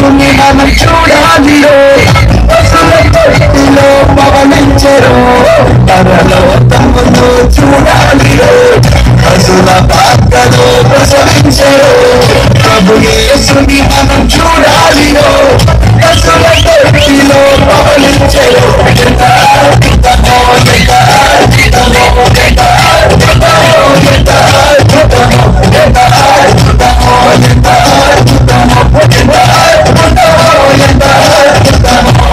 యేసుని మనం చూడాలిరో పశుల తొట్టిలో పవనించరు తరలో తమ్మును చూడాలిరో పశుల పాత్రలో ప్రసవించరు ప్రభు యేసుని మనం చూడాలిరో పశుల తొట్టిలో పవనించరు ఎంత అద్భుతమో ఎంత అద్భుతమో ఎంత అద్భుతమో ఎంత అద్భుతమో ఎంత అద్భుతమో ఎంత అద్భుతమో ఎంత అద్భుతమో ఎంత అద్భుతమో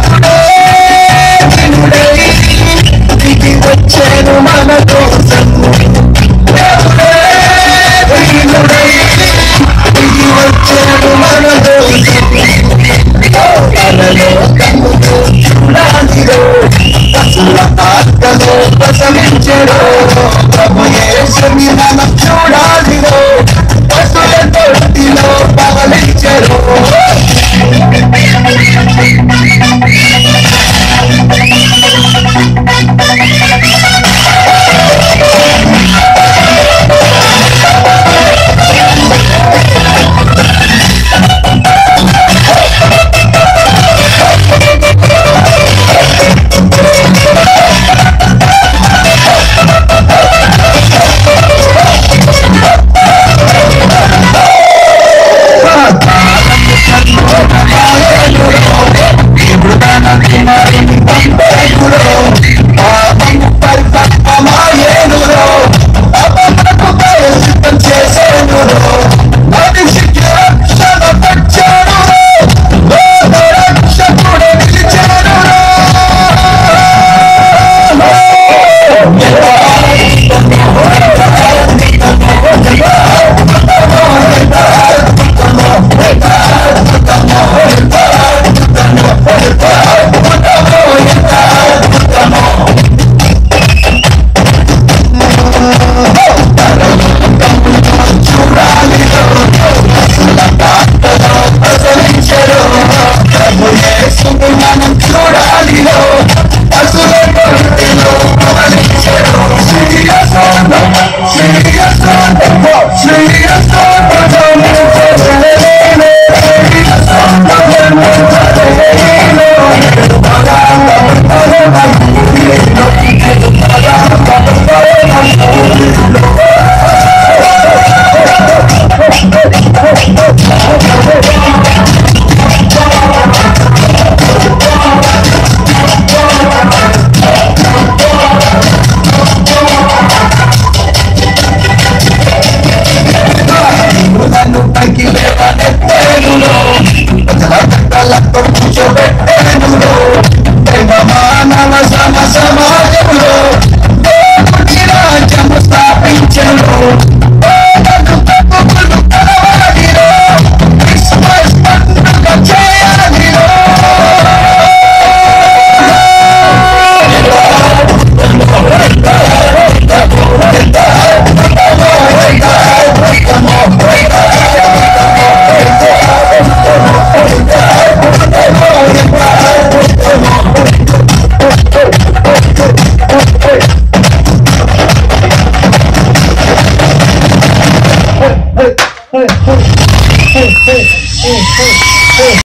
దేవుడే దిగి వచ్చాను మన కోసం దేవుడే దీనుడై దిగి వచ్చాను మన కోసం తనలో కన్నులు చూడాలిరో పశుల పాత్రలో ప్రసవించరు ప్రభు యేసుని మనం చూడాలి